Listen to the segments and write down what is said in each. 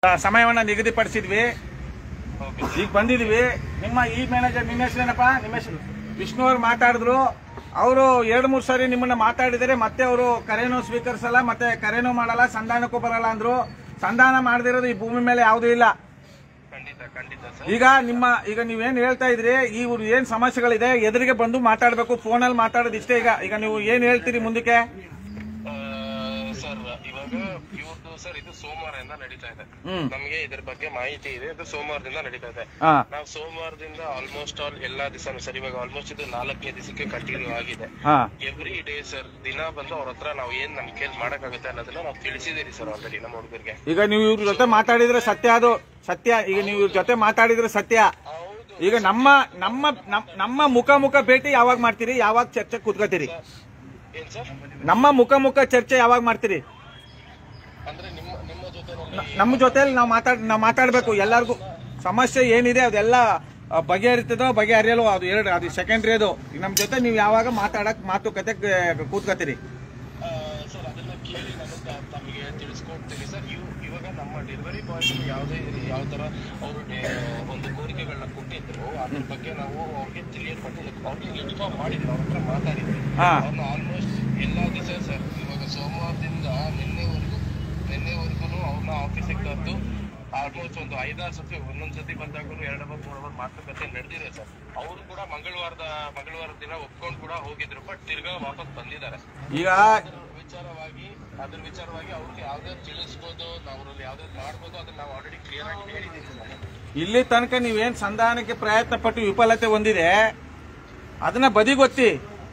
ಸಮಯವನ್ನ ನಿಗದಿಪಡಿಸಿದ್ವಿ ಓಕೆ ಈಗ ಬಂದಿದ್ವಿ ನಿಮ್ಮ ಈ ಮ್ಯಾನೇಜರ್ ನಿಮ್ಮ ಹೆಸರೇನಪ್ಪ ನಿಮ್ಮ ಹೆಸರು ವಿಷ್ಣು ಅವ್ರು ಮಾತಾಡಿದ್ರು ಅವರು ಎರಡು ಮೂರು ಸಾರಿ ನಿಮ್ಮನ್ನ ಮಾತಾಡಿದರೆ ಮತ್ತೆ ಅವರು ಕರೆನೂ ಸ್ವೀಕರಿಸಲ್ಲ ಮತ್ತೆ ಕರೆನೂ ಮಾಡಲ್ಲ ಸಂಧಾನಕ್ಕೂ ಬರಲ್ಲ ಅಂದ್ರು ಸಂಧಾನ ಮಾಡದಿರೋದು ಈ ಭೂಮಿ ಮೇಲೆ ಯಾವುದೂ ಇಲ್ಲ ಖಂಡಿತ ಖಂಡಿತ ಸರ್ ಈಗ ನಿಮ್ಮ ಈಗ ನೀವೇನ್ ಹೇಳ್ತಾ ಇದ್ರಿ ಈ ಊರು ಏನ್ ಸಮಸ್ಯೆಗಳಿದೆ ಎದುರಿಗೆ ಬಂದು ಮಾತಾಡಬೇಕು ಫೋನಲ್ಲಿ ಮಾತಾಡೋದು ಇಷ್ಟೇ ಈಗ ಈಗ ನೀವು ಏನ್ ಹೇಳ್ತೀರಿ ಮುಂದಕ್ಕೆ ಆ, ಸರ್ ಇವಾಗ ಇವ್ರದ್ದು ಸರ್ ಇದು ಸೋಮವಾರದಿಂದ ನಡೀತಾ ಇದೆ ಹ್ಮ್ ನಮಗೆ ಇದ್ರ ಬಗ್ಗೆ ಮಾಹಿತಿ ಇದೆ ಇದು ಸೋಮವಾರದಿಂದ ನಡೀತಾ ಇದೆ ಹಾ ನಾವು ಸೋಮವಾರದಿಂದ ಆಲ್ಮೋಸ್ಟ್ ಆಲ್ ಎಲ್ಲಾ ದಿವಸ ಸರ್ ಇವಾಗ ಆಲ್ಮೋಸ್ಟ್ ಇದು ನಾಲ್ಕನೇ ದಿವಸಕ್ಕೆ ಕಂಟಿನ್ಯೂ ಆಗಿದೆ ಹಾ ಎವ್ರಿ ಡೇ ಸರ್ ದಿನ ಬಂದು ಅವ್ರ ಹತ್ರ ನಾವು ಏನ್ ನಮ್ ಕೇಳಿ ಮಾಡಕ್ಕಾಗುತ್ತೆ ಅನ್ನೋದನ್ನ ನಾವು ತಿಳಿಸಿದೀರಿ ಸರ್ ಆಲ್ರೆಡಿ ನಮ್ಮ ಹುಡುಗರಿಗೆ ಈಗ ನೀವು ಇವ್ರ ಜೊತೆ ಮಾತಾಡಿದ್ರೆ ಸತ್ಯ ಅದು ಸತ್ಯ ಈಗ ನೀವು ಇವ್ರ ಜೊತೆ ಮಾತಾಡಿದ್ರೆ ಸತ್ಯ ಹೌದು ಈಗ ನಮ್ಮ ನಮ್ಮ ನಮ್- ನಮ್ಮ ಮುಖ ಮುಖ ಭೇಟಿ ಯಾವಾಗ ಮಾಡ್ತೀರಿ ಯಾವಾಗ ಚರ್ಚೆ ಕೂತ್ಕೋತೀರಿ ಏನ್ ಸರ್ ನಮ್ಮ ಮುಖ ಮುಖ ಚರ್ಚೆ ಯಾವಾಗ ಮಾಡ್ತೀರಿ ಅಂದ್ರೆ ನಿಮ್ಮ ನಿಮ್ಮ ಜೊತೆ ನ- ನಮ್ಮ ಜೊತೆಲಿ ನಾವು ಮಾತಾಡ್ ನಾವು ಮಾತಾಡ್ಬೇಕು ಎಲ್ಲರಿಗೂ ಸಮಸ್ಯೆ ಏನಿದೆ ಅದೆಲ್ಲ ಆ, ಬಗೆಹರಿತದೋ ಬಗೆಹರಿಯಲು ಅದು ಎರಡು ಅದು ಸೆಕೆಂಡ್ರಿ ಅದು ಈಗ ನಮ್ಮ ಜೊತೆ ನೀವು ಯಾವಾಗ ಮಾತಾಡಕ್ ಮಾತುಕತೆ ಕ- ಕೂತ್ಕೋತೀರಿ ಸರ್ ಅದನ್ನ ಕೇಳಿ ನಾನು ತ- ತಮಗೆ ತಿಳಿಸ್ಕೊಡ್ತೀನಿ ಸರ್ ಇವ್ ಇವಾಗ ನಮ್ಮ ಡೆಲಿವರಿ ಬಾಯ್ಸ್ ಯಾವುದೇ ಯಾವ ತರ ಅವರು ಒಂದು ಕೋರಿಕೆಗಳನ್ನ ಕೊಟ್ಟಿದ್ರು ಅದ್ರ ಬಗ್ಗೆ ನಾವು ಅವ್ರಿಗೆ ತಿಳಿಯಲ್ಪಟ್ಟು ಅವ್ರಿಗೆ ಇನ್ಫಾರ್ಮ್ ಮಾಡಿದ್ವಿ ಅವ್ರ ಹತ್ರ ಮಾತಾಡಿದ್ವಿ ಹಾ. ಅವ್ರನ್ನ ಆಲ್ಮೋಸ್ಟ್ ಎಲ್ಲಾ ದಿವಸ ಸರ್ ಇವಾಗ ಸೋಮವಾರದಿಂದ ನಿನ್ನೆವರೆಗೂ ನಿನ್ನೆವರೆಗೂ ಅವ್ರನ್ನ ಆಫೀಸಿಗೆ ಕರೆದು ಆಲ್ಮೋಸ್ಟ್ ಒಂದು ಐದಾರು ಸತಿ ಒಂದೊಂದ್ ಸತಿ ಬಂದಾಗಲೂ ಎರಡು ಮೂರು ಅವರ್ ಮಾತುಕತೆ ನಡೆದಿದೆ ಸರ್ ಅವರು ಕೂಡ ಮಂಗಳವಾರದ ಮಂಗಳವಾರದ ದಿನ ಒಪ್ಕೊಂಡು ಕೂಡ ಹೋಗಿದ್ರು ಬಟ್ ತಿರ್ಗಾ ವಾಪಸ್ ಬಂದಿದ್ದಾರೆ ಈಗ ಅದ್ರ ವಿಚಾರವಾಗಿ ಅದ್ರ ವಿಚಾರವಾಗಿ ಅವ್ರಿಗೆ ಯಾವ್ದೇ ತಿಳಿಸ್ಬೋದು ಅವ್ರಲ್ಲಿ ಯಾವ್ದೇ ಮಾಡ್ಬೋದು ಅದನ್ನ ನಾವು ಆಲ್ರೆಡಿ ಕ್ಲಿಯರ್ ಆಗಿ ಹೇಳಿದೀವಿ ಸರ್ ಇಲ್ಲಿ ತನಕ ನೀವೇನ್ ಸಂಧಾನಕ್ಕೆ ಪ್ರಯತ್ನ ಪಟ್ಟು ವಿಫಲತೆ ಹೊಂದಿದೆ ಅದನ್ನ ಬದಿಗೊತ್ತಿ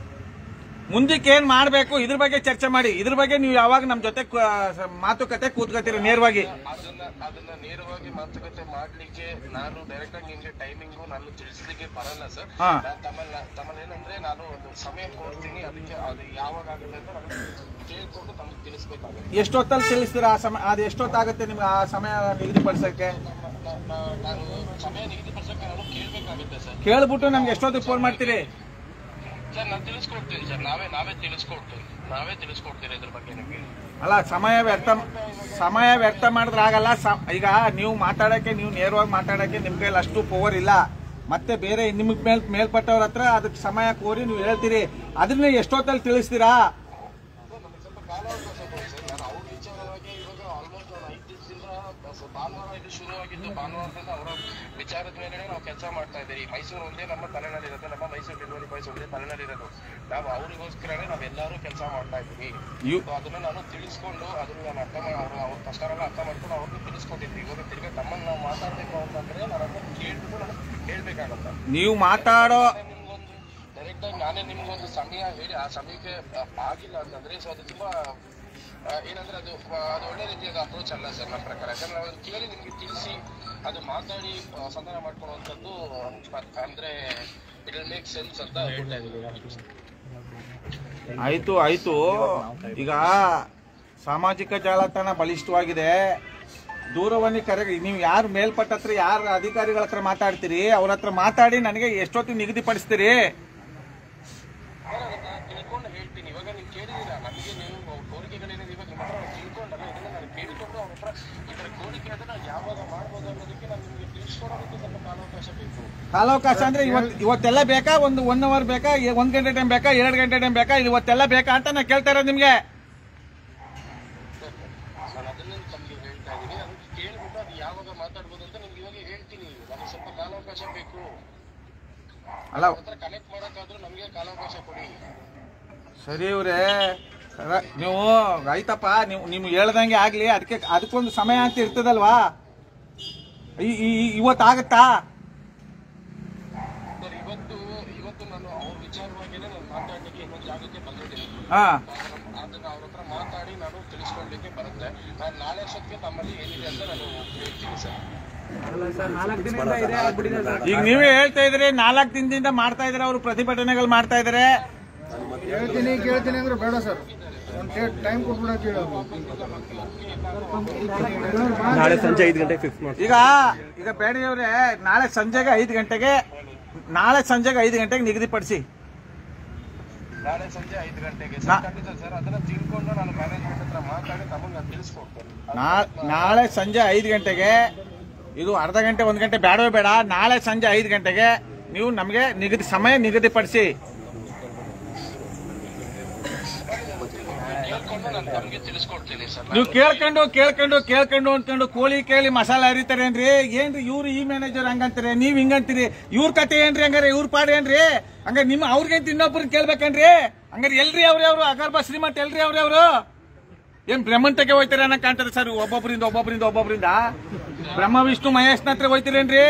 ಮುಂದಕ್ಕೆ ಏನ್ ಮಾಡ್ಬೇಕು ಇದ್ರ ಬಗ್ಗೆ ಚರ್ಚೆ ಮಾಡಿ ಇದ್ರ ಬಗ್ಗೆ ನೀವು ಯಾವಾಗ ನಮ್ಮ ಜೊತೆ ಕ- ಮಾತುಕತೆ ಕೂತ್ಕೋತೀರಿ ನೇರವಾಗಿ ಅದನ್ನ ಅದನ್ನ ನೇರವಾಗಿ ಮಾತುಕತೆ ಮಾಡ್ಲಿಕ್ಕೆ ನಾನು ಡೈರೆಕ್ಟ್ ಆಗಿ ನಿಮ್ಗೆ ಟೈಮಿಂಗು ನಾನು ತಿಳಿಸ್ಲಿಕ್ಕೆ ಬರಲ್ಲ ಸರ್ ಹಾ. ನಾನ್ ತಮ್ಮನ್ನ ತಮ್ಮನ್ನ ಏನಂದ್ರೆ ನಾನು ಒಂದು ಸಮಯ ಕೋರ್ತೀನಿ ಅದಕ್ಕೆ ಅದು ಯಾವಾಗ ಆಗುತ್ತೆ ಅಂತ ನಾನು ಕೇಳ್ಕೊಂಡು ತಮಗೆ ತಿಳಿಸ್ಬೇಕಾಗುತ್ತೆ ಎಷ್ಟೊತ್ತಲ್ಲಿ ತಿಳಿಸ್ತೀರಾ ಆ ಸಮಯ ಅದು ಎಷ್ಟೊತ್ತಾಗುತ್ತೆ ನಿಮ್ಗೆ ಆ ಸಮಯ ನಿಗದಿಪಡಿಸಕ್ಕೆ ನ- ನ- ನಾನು ಸಮಯ ನಿಗದಿಪಡಿಸಕ್ಕೆ ನಾನು ಕೇಳ್ಬೇಕಾಗುತ್ತೆ ಸರ್ ಕೇಳ್ಬಿಟ್ಟು ನಮ್ಗೆ ಎಷ್ಟೊತ್ತಿಗೆ ಫೋನ್ ಮಾಡ್ತೀರಿ ಸರ್ ನಾನು ತಿಳಿಸ್ಕೊಡ್ತೀನಿ ಸರ್ ನಾವೇ ನಾವೇ ತಿಳಿಸ್ಕೊಡ್ತೀವಿ ನಾವೇ ತಿಳಿಸ್ಕೊಡ್ತೀವಿ ಇದ್ರ ಬಗ್ಗೆ ನಿಮಗೆ ಅಲ್ಲ ಸಮಯ ವ್ಯರ್ಥ ಸಮಯ ವ್ಯರ್ಥ ಮಾಡಿದ್ರೆ ಆಗಲ್ಲ ಸ- ಈಗ ನೀವು ಮಾತಾಡಕ್ಕೆ ನೀವು ನೇರವಾಗಿ ಮಾತಾಡಕ್ಕೆ ನಿಮ್ ಕೈಲಿ ಅಷ್ಟು ಪವರ್ ಇಲ್ಲ ಮತ್ತೆ ಬೇರೆ ನಿಮಗೆ ಮೇಲ್ ಮೇಲ್ಪಟ್ಟವ್ರ ಹತ್ರ ಅದಕ್ಕೆ ಸಮಯ ಕೋರಿ ನೀವು ಹೇಳ್ತೀರಿ ಅದನ್ನ ಎಷ್ಟೊತ್ತಲ್ಲಿ ತಿಳಿಸ್ತೀರಾ ನಮಗೆ ಸ್ವಲ್ಪ ಕಾಲಾವಕಾಶ ಕೊಡಿ ಸರ್ ನಾನು ಅವ್ರ ವಿಚಾರವಾಗಿ ಇವಾಗ ಆಲ್ಮೋಸ್ಟ್ ಒಂದು ಐದು ದಿವಸದಿಂದ ಸ- ಭಾನುವಾರ ಇದು ಶುರುವಾಗಿದ್ದು ಭಾನುವಾರದಿಂದ ಅವರ ವಿಚಾರದ ಮೇಲೆ ನಾವು ಕೆಲಸ ಮಾಡ್ತಾ ಇದ್ದೀವಿ ಮೈಸೂರು ಒಂದೇ ನಮ್ಮ ತಲೆನಲ್ಲಿರೋದು ನಮ್ಮ ಮೈಸೂರು ಡೆಲಿವರಿ ಬಾಯ್ಸ್ ಒಂದೇ ತಲೆನಲ್ಲಿರೋದು ನಾವು ಅವರಿಗೋಸ್ಕರನೇ ನಾವೆಲ್ಲರೂ ಕೆಲಸ ಮಾಡ್ತಾ ಇದ್ದೀವಿ ಇವ್- So ಅದನ್ನ ನಾನು ತಿಳಿಸ್ಕೊಂಡು ಅದನ್ನ ನಾನು ಅರ್ಥ ಮಾಡಿ ಅವ್ರ ಅವ್ರ ಕಷ್ಟನೆಲ್ಲ ಅರ್ಥ ಮಾಡ್ಕೊಂಡು ಅವ್ರಿಗೆ ತಿಳಿಸ್ಕೊಟ್ಟಿದ್ವಿ ಇವಾಗ ತಿರ್ಗಾ ತಮ್ಮನ್ನ ನಾವು ಮಾತಾಡ್ಬೇಕು ಅಂತಂದ್ರೆ ನಾನು ಅದನ್ನ ಕೇಳ್ಬಿಟ್ಟು ನಾನು ಹೇಳ್ಬೇಕಾಗತ್ತೆ ನೀವು ಮಾತಾಡೋ ನಾನೇ ನಿಮ್ಗೊಂದು ಡೈರೆಕ್ಟ್ ಆಗಿ ನಾನೇ ನಿಮ್ಗೊಂದು ಸಮಯ ಹೇಳಿ ಆ ಸಮಯಕ್ಕೆ ಆ, ಆಗಿಲ್ಲ ಅಂತಂದ್ರೆ ಸೊ ಅದು ತುಂಬಾ ಆ, ಏನಂದ್ರೆ ಅದು ಆ, ಅದು ಒಳ್ಳೆ ರೀತಿಯಾದ ಅಪ್ರೋಚ್ ಅಲ್ಲ ಸರ್ ನನ್ನ ಪ್ರಕಾರ ಯಾಕಂದ್ರೆ ನಾವು ಅದನ್ನ ಕೇಳಿ ನಿಮ್ಗೆ ತಿಳಿಸಿ ಅದು ಮಾತಾಡಿ ಆ, ಸಂಧಾನ ಮಾಡ್ಕೊಳ್ಳುವಂಥದ್ದು ಅಂದ್ರೆ ಇಟ್ ವಿಲ್ ಮೇಕ್ ಸೆನ್ಸ್ ಅಂತ ಹೇಳ್ತಾ ಇದ್ದೀನಿ ಆಯ್ತು ಆಯ್ತು ಈಗ ಸಾಮಾಜಿಕ ಜಾಲತಾಣ ಬಲಿಷ್ಠವಾಗಿದೆ ದೂರವಾಣಿ ಕರೆ ನೀವು ಯಾರು ಮೇಲ್ಪಟ್ಟ ಹತ್ರ ಯಾರು ಅಧಿಕಾರಿಗಳ ಹತ್ರ ಮಾತಾಡ್ತೀರಿ ಅವ್ರ ಹತ್ರ ಮಾತಾಡಿ ನನಗೆ ಎಷ್ಟೊತ್ತಿಗೆ ನಿಗದಿಪಡಿಸ್ತೀರಿ ಸರ್ ಅದನ್ನ ತಿಳ್ಕೊಂಡು ಹೇಳ್ತೀನಿ ಇವಾಗ ನೀವು ಕೇಳಿದೀರಾ ನಮಗೆ ನೀವು ಕೋರಿಕೆಗಳೇನಿದೆ ಇವಾಗ ನಿಮ್ಮ ಹತ್ರ ತಿಳ್ಕೊಂಡಲ್ಲ ಇದನ್ನ ನಾನು ಕೇಳಿಕೊಂಡು ಅವ್ರ ಹತ್ರ ಇದರ ಕೋರಿಕೆ ಅದನ್ನ ಯಾವಾಗ ಮಾಡ್ಬೋದು ಅನ್ನೋದಕ್ಕೆ ನಾನು ನಿಮಗೆ ತಿಳಿಸ್ಕೊಡೋದಕ್ಕೆ ಸ್ವಲ್ಪ ಕಾಲಾವಕಾಶ ಬೇಕು ಕಾಲಾವಕಾಶ ಅಂದ್ರೆ ಇವತ್ತು ಇವತ್ತೆಲ್ಲ ಬೇಕಾ ಒಂದು ಒನ್ ಅವರ್ ಬೇಕಾ ಎ- ಒಂದ್ ಗಂಟೆ ಟೈಮ್ ಬೇಕಾ ಎರಡು ಗಂಟೆ ಟೈಮ್ ಬೇಕಾ ಇವತ್ತೆಲ್ಲ ಬೇಕಾ ಅಂತ ನಾ ಕೇಳ್ತಾ ಇರೋದು ನಿಮ್ಗೆ ನಾನು ಅದನ್ನೇ ತಮಗೆ ಹೇಳ್ತಾ ಇದ್ದೀನಿ ಅದಕ್ಕೆ ಕೇಳ್ಬಿಟ್ಟು ಅದು ಯಾವಾಗ ಮಾತಾಡ್ಬೋದು ಅಂತ ನಿಮ್ಗೆ ಇವಾಗ ಹೇಳ್ತೀನಿ ನನಗೆ ಸ್ವಲ್ಪ ಕಾಲಾವಕಾಶ ಬೇಕು ಅಲ್ಲ ಅವ್ರ ಹತ್ರ ಕನೆಕ್ಟ್ ಮಾಡೋಕ್ಕಾದ್ರೂ ನಮಗೆ ಕಾಲಾವಕಾಶ ಕೊಡಿ ಸರಿ ಇವ್ರೆ ಸರ- ನೀವು ಆಯ್ತಪ್ಪ ನೀವು ನೀವು ಹೇಳ್ದಂಗೆ ಆಗ್ಲಿ ಅದಕ್ಕೆ ಅದಕ್ಕೊಂದು ಸಮಯ ಅಂತ ಇರ್ತದಲ್ವಾ ಈ- ಈ- ಈ- ಇವತ್ತಾಗತ್ತಾ ಸರ್ ಇವತ್ತು ಇವತ್ತು ನಾನು ಅವ್ರ ವಿಚಾರವಾಗಿನೇ ನಾನು ಮಾತಾಡಲಿಕ್ಕೆ ಇನ್ನೊಂದು ಜಾಗಕ್ಕೆ ಬಂದಿದ್ದೀನಿ ಹಾ ಅದನ್ನ ಅವ್ರ ಹತ್ರ ಮಾತಾಡಿ ನಾನು ತಿಳಿಸ್ಕೊಳ್ಲಿಕ್ಕೆ ಬರುತ್ತೆ ನಾನು ನಾಳೆ ಅಷ್ಟೊತ್ತಿಗೆ ತಮ್ಮಲ್ಲಿ ಏನಿದೆ ಅಂತ ನಾನು ಹೇಳ್ತೀನಿ ಸರ್ ಈಗ ನೀವೇ ಹೇಳ್ತಾ ಇದ್ರಿ ನಾಲ್ಕು ದಿನದಿಂದ ಮಾಡ್ತಾ ಇದಾರೆ ಅವರು ಪ್ರತಿಭಟನೆಗಳು ಮಾಡ್ತಾ ಇದಾರೆ ಹೇಳ್ತೀನಿ ಕೇಳ್ತೀನಿ ಅಂದ್ರೆ ಬೇಡ ಸರ್ ಒಂದು ಟೈಮ್ ಕೊಟ್ಬಿಡ ಕೇಳೋದು ನಾಳೆ ಸಂಜೆ ಐದು ಗಂಟೆಗೆ ಫಿಕ್ಸ್ ಮಾಡಿ ಈಗ ಈಗ ಬೇಡಿಯವ್ರೆ ನಾಳೆ ಸಂಜೆಗೆ ಐದು ಗಂಟೆಗೆ ನಾಳೆ ಸಂಜೆಗೆ ಐದು ಗಂಟೆಗೆ ನಿಗದಿಪಡಿಸಿ ನಾಳೆ ಸಂಜೆ ಐದು ಗಂಟೆಗೆ ನಾ- ಸರ್ ಖಂಡಿತ ಸರ್ ಅದನ್ನ ತಿಳ್ಕೊಂಡು ನಾನು ಮ್ಯಾನೇಜ್ಮೆಂಟ್ ಹತ್ರ ಮಾತಾಡಿ ತಮಗೆ ನಾನು ತಿಳಿಸ್ಕೊಡ್ತೇನೆ ನಾ- ನಾಳೆ ಸಂಜೆ ಐದು ಗಂಟೆಗೆ ಇದು ಅರ್ಧ ಗಂಟೆ ಒಂದು ಗಂಟೆ ಬೇಡವೇ ಬೇಡ ನಾಳೆ ಸಂಜೆ ಐದು ಗಂಟೆಗೆ ನೀವು ನಮಗೆ ನಿಗದಿ ಸಮಯ ನಿಗದಿಪಡಿಸಿ ಕೇಳ್ಕೊಂಡು ನಾನು ತಮಗೆ ತಿಳಿಸ್ಕೊಡ್ತೀನಿ ಸರ್ ನೀವು ಕೇಳ್ಕೊಂಡು ಕೇಳ್ಕೊಂಡು ಕೇಳ್ಕೊಂಡು ಅಂದ್ಕೊಂಡು ಕೋಳಿ ಕೇಳಿ ಮಸಾಲೆ ಹರಿತಾರೇನ್ರಿ ಏನ್ರಿ ಇವ್ರು ಈ ಮ್ಯಾನೇಜರ್ ಹಂಗಂತಾರೆ ನೀವ್ ಹಿಂಗಂತೀರಿ ಇವ್ರ ಕತೆ ಏನ್ರಿ ಹಂಗಾರೆ ಇವ್ರ ಪಾಡು ಏನ್ರಿ ಹಂಗಾರೆ ನಿಮ್ಮ ಅವ್ರಿಗಿಂತ ಇನ್ನೊಬ್ರನ್ನ ಕೇಳ್ಬೇಕೇನ್ರಿ ಹಂಗಾರೆ ಎಲ್ರಿ ಅವ್ರಿ ಅವ್ರು ಅಗರ್ಭ ಶ್ರೀಮಂತ ಎಲ್ರಿ ಅವ್ರಿ ಅವರು ಏನ್ ಬ್ರಹ್ಮಂತಕ್ಕೆ ಹೋಯ್ತಾರೆ ಅನ್ನೋ ಕಾಣ್ತದೆ ಸರ್ ಒಬ್ಬೊಬ್ಬರಿಂದ ಒಬ್ಬೊಬ್ಬರಿಂದ ಒಬ್ಬೊಬ್ಬರಿಂದ ಬ್ರಹ್ಮ ವಿಷ್ಣು ಮಹೇಶ್ನ ಹತ್ರ ಹೋಯ್ತೀರೇನ್ರಿ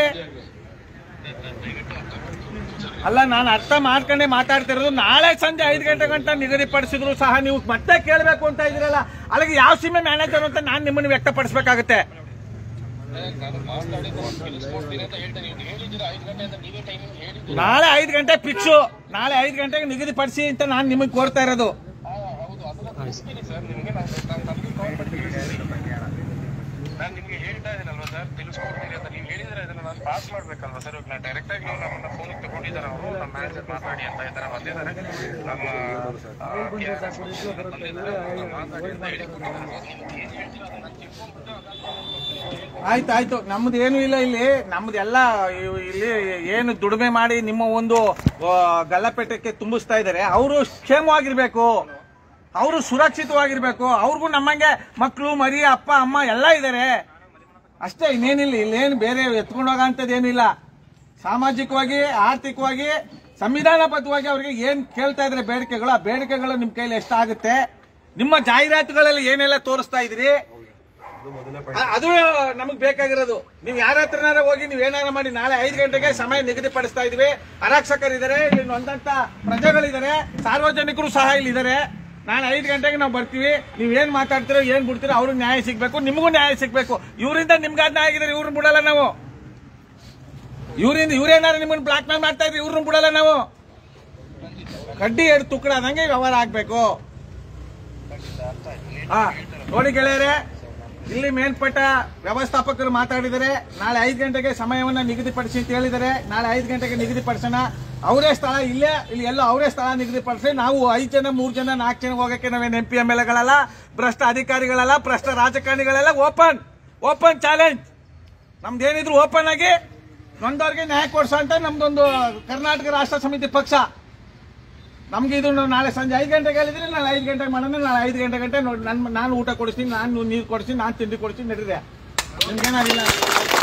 ಅಲ್ಲ ನಾನು ಅರ್ಥ ಮಾಡ್ಕೊಂಡೆ ಮಾತಾಡ್ತಿರೋದು ನಾಳೆ ಸಂಜೆ ಐದು ಗಂಟೆ ಗಂಟ ನಿಗದಿಪಡಿಸಿದ್ರು ಸಹ ನೀವು ಮತ್ತೆ ಕೇಳಬೇಕು ಅಂತ ಇದ್ರಲ್ಲ ಅಲ್ಲಿಗೆ ಯಾವ ಸೀಮೆ ಮ್ಯಾನೇಜರ್ ಅಂತ ನಾನು ನಿಮ್ಮನ್ನು ವ್ಯಕ್ತಪಡಿಸಬೇಕಾಗುತ್ತೆ ನಾನು ಮಾತಾಡಿ ನಾನು ತಿಳಿಸ್ಕೊಡ್ತೀನಿ ಅಂತ ಹೇಳ್ತೇನೆ ನೀವು ಹೇಳಿದ್ದೀರಾ ಐದು ಗಂಟೆ ಅಂತ ನೀವೇ ಟೈಮಿಂಗ್ ಹೇಳಿದ್ದೀರಾ ನಾಳೆ ಐದು ಗಂಟೆ ಫಿಕ್ಸು ನಾಳೆ ಐದು ಗಂಟೆಗೆ ನಿಗದಿಪಡಿಸಿ ಅಂತ ನಾನು ನಿಮಗೆ ಕೋರ್ತಾ ಇರೋದು ಹಾ, ಹೌದು ಅದನ್ನ ತಿಳಿಸ್ತೀನಿ ಸರ್ ನಿಮಗೆ ನಾನು ನಾನು ತಮಗೆ ಕಾಲ್ ಮಾಡಿ ತಿಳಿಸ್ತೀನಿ ನಾನು ನಿಮಗೆ ಹೇಳ್ತಾ ಇದ್ದೀನಲ್ವಾ ಸರ್ ತಿಳಿಸ್ಕೊಡ್ತೀನಿ ಅಂತ ನೀವು ಹೇಳಿದ್ರೆ ಅದನ್ನ ನಾನು ಪಾಸ್ ಮಾಡ್ಬೇಕಲ್ವಾ ಸರ್ ಇವಾಗ ನಾನು ಡೈರೆಕ್ಟ್ ಆಗಿ ನೀವು ನಮ್ಮನ್ನ ಫೋನಿಗೆ ತಗೊಂಡಿದ್ದಾರೆ ಅವರು ನಮ್ಮ ಮ್ಯಾನೇಜರ್ ಮಾತಾಡಿ ಅಂತ ಇದ್ದಾರೆ ಬಂದಿದ್ದಾರೆ ನಮ್ಮ ಆ, TRS ಬಂದಿದ್ದಾರೆ ಅವ್ರನ್ನ ಮಾತಾಡಿ ಅಂತ ಹೇಳಿ ಕೊಟ್ಟಿದ್ದಾರೆ ಸರ್ ನಿಮ್ಗೆ ಏನ್ ಹೇಳ್ತೀರೋ ಅದನ್ನ ನಾನು ತಿಳ್ಕೊಂಡ್ಬಿಟ್ಟು ಅದಾದ್ಮೇಲೆ ಆಯ್ತು ಆಯ್ತು ನಮ್ದು ಏನು ಇಲ್ಲ ಇಲ್ಲಿ ನಮ್ದೆಲ್ಲ ಇವ್- ಇಲ್ಲಿ ಏನು ದುಡಿಮೆ ಮಾಡಿ ನಿಮ್ಮ ಒಂದು ಆ, ಗಲ್ಲಪೆಟ್ಟಕ್ಕೆ ತುಂಬಿಸ್ತಾ ಇದ್ದಾರೆ ಅವರು ಕ್ಷೇಮವಾಗಿರ್ಬೇಕು ಅವರು ಸುರಕ್ಷಿತವಾಗಿರ್ಬೇಕು ಅವ್ರಿಗೂ ನಮ್ಮಂಗೆ ಮಕ್ಕಳು ಮರಿ ಅಪ್ಪ ಅಮ್ಮ ಎಲ್ಲ ಇದ್ದಾರೆ ಅಷ್ಟೇ ಇನ್ನೇನಿಲ್ಲ ಇಲ್ಲೇನು ಬೇರೆ ಎತ್ಕೊಂಡು ಹೋಗೋಂಥದ್ದು ಏನಿಲ್ಲ ಸಾಮಾಜಿಕವಾಗಿ ಆರ್ಥಿಕವಾಗಿ ಸಂವಿಧಾನಬದ್ಧವಾಗಿ ಅವ್ರಿಗೆ ಏನ್ ಕೇಳ್ತಾ ಇದ್ರೆ ಬೇಡಿಕೆಗಳು ಆ ಬೇಡಿಕೆಗಳು ನಿಮ್ ಕೈಲಿ ಎಷ್ಟಾಗುತ್ತೆ ನಿಮ್ಮ ಜಾಹೀರಾತುಗಳಲ್ಲಿ ಏನೆಲ್ಲ ತೋರಿಸ್ತಾ ಇದ್ರಿ ಅ- ಅದು ನಮಗ್ ಬೇಕಾಗಿರೋದು ನೀವು ಯಾರ ಹತ್ರನಾರ ಹೋಗಿ ನೀವು ಏನಾರ ಮಾಡಿ ನಾಳೆ ಐದು ಗಂಟೆಗೆ ಸಮಯ ನಿಗದಿಪಡಿಸ್ತಾ ಇದೀವಿ ಆರಕ್ಷಕರಿದ್ದಾರೆ ಇಲ್ಲಿ ನೊಂದಂತ ಪ್ರಜೆಗಳಿದ್ದಾರೆ ಸಾರ್ವಜನಿಕರು ಸಹ ಇಲ್ಲಿದ್ದಾರೆ ನಾಳೆ ಐದು ಗಂಟೆಗೆ ನಾವು ಬರ್ತೀವಿ ನೀವ್ ಏನ್ ಮಾತಾಡ್ತೀರೋ ಏನ್ ಬಿಡ್ತೀರೋ ಅವ್ರಿಗೆ ನ್ಯಾಯ ಸಿಗ್ಬೇಕು ನಿಮಗೂ ನ್ಯಾಯ ಸಿಗ್ಬೇಕು ಇವರಿಂದ ನಿಮ್ಗಾದ ನ್ಯಾಯ ಆಗಿದ್ರೆ ಇವ್ರನ್ನ ಬಿಡಲ್ಲ ನಾವು ಇವರಿಂದ ಇವ್ರೇನಾರ ನಿಮ್ಮನ್ನ ಬ್ಲಾಕ್ ಮೇಲ್ ಮಾಡ್ತಾ ಇದ್ರಿ ಇವ್ರನ್ನ ಬಿಡಲ್ಲ ನಾವು ಕಡ್ಡಿ ಎರಡು ತುಕ್ಕಡ ಆದಂಗೆ ವ್ಯವಹಾರ ಆಗ್ಬೇಕು ಹಾ ನೋಡಿ ಗೆಳೆಯರೆ ಇಲ್ಲಿ ಮೇಲ್ಪಟ್ಟ ವ್ಯವಸ್ಥಾಪಕರು ಮಾತಾಡಿದರೆ ನಾಳೆ ಐದು ಗಂಟೆಗೆ ಸಮಯವನ್ನ ನಿಗದಿಪಡಿಸಿ ಅಂತ ಹೇಳಿದ್ದಾರೆ ನಾಳೆ ಐದು ಗಂಟೆಗೆ ನಿಗದಿಪಡಿಸೋಣ ಅವರೇ ಸ್ಥಳ ಇಲ್ಲೇ ಇಲ್ಲಿ ಎಲ್ಲ ಅವರೇ ಸ್ಥಳ ನಿಗದಿಪಡಿಸಿ ನಾವು ಐದು ಜನ ಮೂರು ಜನ ನಾಲ್ಕು ಜನ ಹೋಗಕ್ಕೆ ನಾವೇನು ಎಂ ಪಿ ಎಂ ಎಲ್ ಎಗಳಲ್ಲ ಭ್ರಷ್ಟ ಅಧಿಕಾರಿಗಳಲ್ಲ ಭ್ರಷ್ಟ ರಾಜಕಾರಣಿಗಳೆಲ್ಲ ಓಪನ್ ಓಪನ್ ಚಾಲೆಂಜ್ ನಮ್ದೇನಿದ್ರು ಓಪನ್ ಆಗಿ ನೊಂದವ್ರಿಗೆ ನ್ಯಾಯ ಕೊಡ್ಸೋ ಅಂತ ನಮ್ದೊಂದು ಕರ್ನಾಟಕ ರಾಷ್ಟ್ರ ಸಮಿತಿ ಪಕ್ಷ ನಮ್ಗೆ ಇದು ನಾಳೆ ಸಂಜೆ ಐದು ಗಂಟೆಗೆ ಹೇಳಿದ್ರೆ ನಾಳೆ ಐದು ಗಂಟೆಗೆ ಮಾಡೋಣ ನಾಳೆ ಐದು ಗಂಟೆ ಗಂಟೆ ನೋಡಿ ನಾನು ನಾನು ಊಟ ಕೊಡಿಸ್ತೀನಿ ನಾನು ನೀರು ಕೊಡಿಸ್ತೀನಿ ನಾನು ತಿಂಡಿ ಕೊಡಿಸ್ತೀನಿ ನಡೀರಿ ನಿಮ್ಗೇನಾಗಿಲ್ಲ